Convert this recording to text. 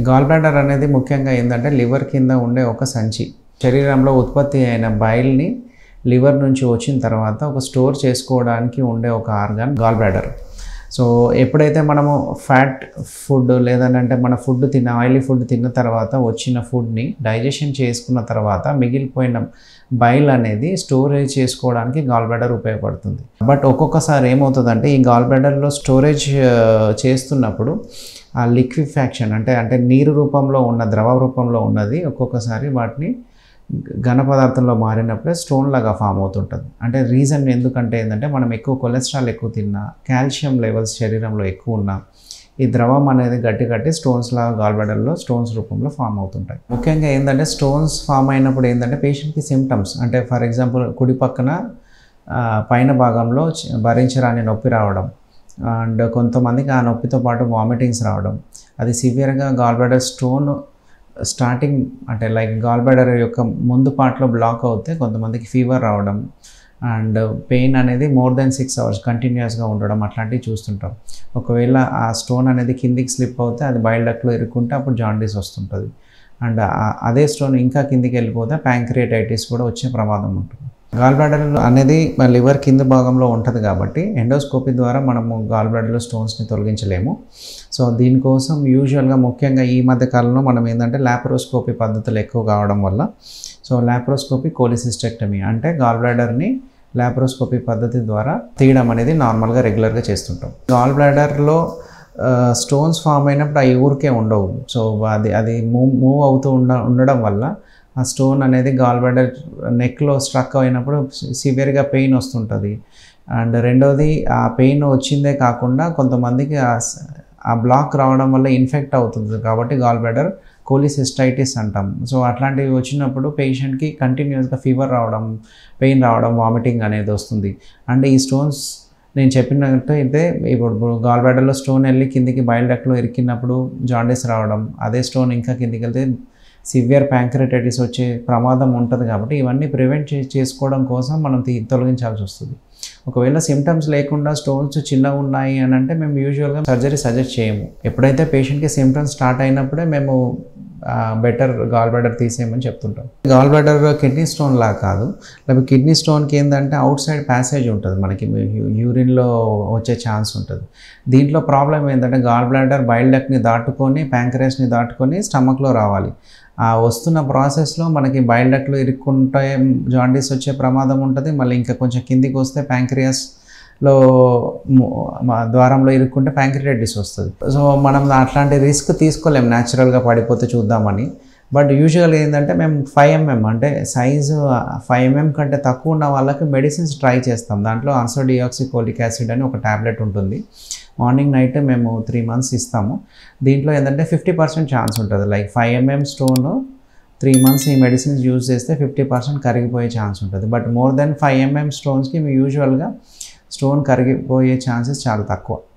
gall bladder అనేది ముఖ్యంగా ఏంటంటే లివర్ కింద ఉండే ఒక సంచి శరీరంలో ఉత్పత్తి అయిన బైల్ని లివర్ నుంచి వచ్చిన తర్వాత ఒక స్టోర్ చేసుకోవడానికి ఉండే ఒక ఆర్గాన్ గాల్ బ్లాడర్ సో ఎప్పుడైతే మనము ఫ్యాట్ ఫుడ్ లేదంటే మన ఫుడ్ తిన్న ఆయిలీ ఫుడ్ తిన్న తర్వాత వచ్చిన ఫుడ్ని డైజెషన్ చేసుకున్న తర్వాత మిగిలిపోయిన బైల్ అనేది స్టోరేజ్ చేసుకోవడానికి గాల్ బ్లాడర్ ఉపయోగపడుతుంది బట్ ఒక్కొక్కసారి ఏమవుతుందంటే ఈ గాల్ బ్లాడర్లో స్టోరేజ్ చేస్తున్నప్పుడు ఆ లిక్విఫాక్షన్ అంటే అంటే నీరు రూపంలో ఉన్న ద్రవ రూపంలో ఉన్నది ఒక్కొక్కసారి వాటిని ఘన పదార్థంలో మారినప్పుడే స్టోన్ లాగా ఫామ్ అవుతుంటుంది అంటే రీజన్ ఎందుకంటే ఏంటంటే మనం ఎక్కువ కొలెస్ట్రాల్ ఎక్కువ తిన్నా కాల్షియం లెవెల్స్ శరీరంలో ఎక్కువ ఉన్నా ఈ ద్రవం అనేది గట్టి గట్టి స్టోన్స్ లాగా గాల్బెడల్లో స్టోన్స్ రూపంలో ఫామ్ అవుతుంటాయి ముఖ్యంగా ఏంటంటే స్టోన్స్ ఫామ్ అయినప్పుడు ఏంటంటే పేషెంట్కి సిమ్టమ్స్ అంటే ఫర్ ఎగ్జాంపుల్ కుడి పక్కన ఆ, పైన భాగంలో చి- భరించరాని నొప్పి రావడం అండ్ కొంతమందికి ఆ నొప్పితో పాటు వామిటింగ్స్ రావడం అది సివియర్గా గాల్బ్లాడర్ స్టోన్ స్టార్టింగ్ అంటే లైక్ గాల్బ్లాడర్ యొక్క ముందు పార్ట్లో బ్లాక్ అవుతే కొంతమందికి ఫీవర్ రావడం అండ్ పెయిన్ అనేది మోర్ దెన్ సిక్స్ అవర్స్ కంటిన్యూస్గా ఉండడం అట్లాంటివి చూస్తుంటాం ఒకవేళ ఆ స్టోన్ అనేది కిందికి స్లిప్ అవుతే అది బయల్ డక్లో ఇరుక్కుంటే అప్పుడు జాండీస్ వస్తుంటుంది అండ్ ఆ- అదే స్టోన్ ఇంకా కిందికి వెళ్ళిపోతే ప్యాంక్రియేటైటిస్ కూడా వచ్చే ప్రమాదం ఉంటుంది గాల్ బ్లాడర్ అనేది మన లివర్ కింద భాగంలో ఉంటుంది కాబట్టి ఎండోస్కోపీ ద్వారా మనము గాల్ బ్లాడర్లో స్టోన్స్ని తొలగించలేము సో దీనికోసం యూజువల్గా ముఖ్యంగా ఈ మధ్య కాలంలో మనం ఏంటంటే లాప్రోస్కోపీ పద్ధతులు ఎక్కువ కావడం వల్ల సో లాప్రోస్కోపీ కోలిసిస్టెక్టమీ అంటే గాల్ బ్లాడర్ని లాప్రోస్కోపీ పద్ధతి ద్వారా తీయడం అనేది నార్మల్గా రెగ్యులర్గా చేస్తుంటాం గాల్ బ్లాడర్లో స్టోన్స్ ఫామ్ అయినప్పుడు అవి ఊరికే ఉండవు సో అది అది మూవ్ మూవ్ అవుతూ ఉండ ఉండడం వల్ల ఆ స్టోన్ అనేది గాల్ బ్లాడర్ నెక్లో స్ట్రక్ అయినప్పుడు సివియర్గా పెయిన్ వస్తుంటుంది అండ్ రెండోది ఆ పెయిన్ వచ్చిందే కాకుండా కొంతమందికి ఆ స- ఆ బ్లాక్ రావడం వల్ల ఇన్ఫెక్ట్ అవుతుంది కాబట్టి గాల్ బ్లాడర్ కోలిసిస్టైటిస్ అంటాం సో అట్లాంటివి వచ్చినప్పుడు పేషెంట్కి కంటిన్యూస్గా ఫీవర్ రావడం పెయిన్ రావడం వామిటింగ్ అనేది వస్తుంది అండ్ ఈ స్టోన్స్ నేను చెప్పినట్టు అయితే ఇప్పుడు గాల్ బ్లాడర్లో స్టోన్ వెళ్ళి కిందికి బయల్ డక్లో ఇరికినప్పుడు జాండీస్ రావడం అదే స్టోన్ ఇంకా కిందికి వెళ్తే సివియర్ ప్యాంక్రటైటిస్ వచ్చే ప్రమాదం ఉంటుంది కాబట్టి ఇవన్నీ ప్రివెంట్ చే చేసుకోవడం కోసం మనం తీ తొలగించాల్సి వస్తుంది ఒకవేళ సిమ్టమ్స్ లేకుండా స్టోన్స్ చిన్నగా ఉన్నాయి అని అంటే మేము యూజువల్గా సర్జరీ సజెస్ట్ చేయము ఎప్పుడైతే పేషెంట్కి సిమ్టమ్స్ స్టార్ట్ అయినప్పుడే మేము బెటర్ గాల్ బ్లాడర్ తీసేయమని చెప్తుంటాం గాల్ బ్లాడర్ కిడ్నీ స్టోన్ లా కాదు లేకపోతే కిడ్నీ స్టోన్కి ఏంటంటే అవుట్ సైడ్ ప్యాసేజ్ ఉంటుంది మనకి యూరిన్లో వచ్చే ఛాన్స్ ఉంటుంది దీంట్లో ప్రాబ్లం ఏంటంటే గాల్ బ్లాడర్ బైల్ డక్ని దాటుకొని ప్యాంక్రస్ని దాటుకొని స్టమక్లో రావాలి ఆ వస్తున్న ప్రాసెస్లో మనకి బైల్ డక్లో ఇరుక్కుంటే జాండీస్ వచ్చే ప్రమాదం ఉంటుంది మళ్ళీ ఇంకా కొంచెం కిందికి వస్తే ప్యాంక్రియాస్లో ద్వారంలో ఇరుక్కుంటే ప్యాంక్రియాటిస్ వస్తుంది సో మనం అట్లాంటి రిస్క్ తీసుకోలేం న్యాచురల్గా పడిపోతే చూద్దామని బట్ యూజువల్ ఏంటంటే మేము ఫైవ్ ఎంఎం అంటే సైజు ఫైవ్ ఎంఎం కంటే తక్కువ ఉన్న వాళ్ళకి మెడిసిన్స్ ట్రై చేస్తాం దాంట్లో ఆన్సోడియాక్సికోలిక్ యాసిడ్ అని ఒక ట్యాబ్లెట్ ఉంటుంది మార్నింగ్ నైట్ మేము త్రీ మంత్స్ ఇస్తాము దీంట్లో ఏంటంటే ఫిఫ్టీ పర్సెంట్ ఛాన్స్ ఉంటుంది like five MM stone three months ఈ మెడిసిన్స్ యూజ్ చేస్తే ఫిఫ్టీ పర్సెంట్ కరిగిపోయే ఛాన్స్ ఉంటుంది but more then five MM స్టోన్స్కి మీ యూజువల్గా స్టోన్ కరిగిపోయే ఛాన్సెస్ చాలా తక్కువ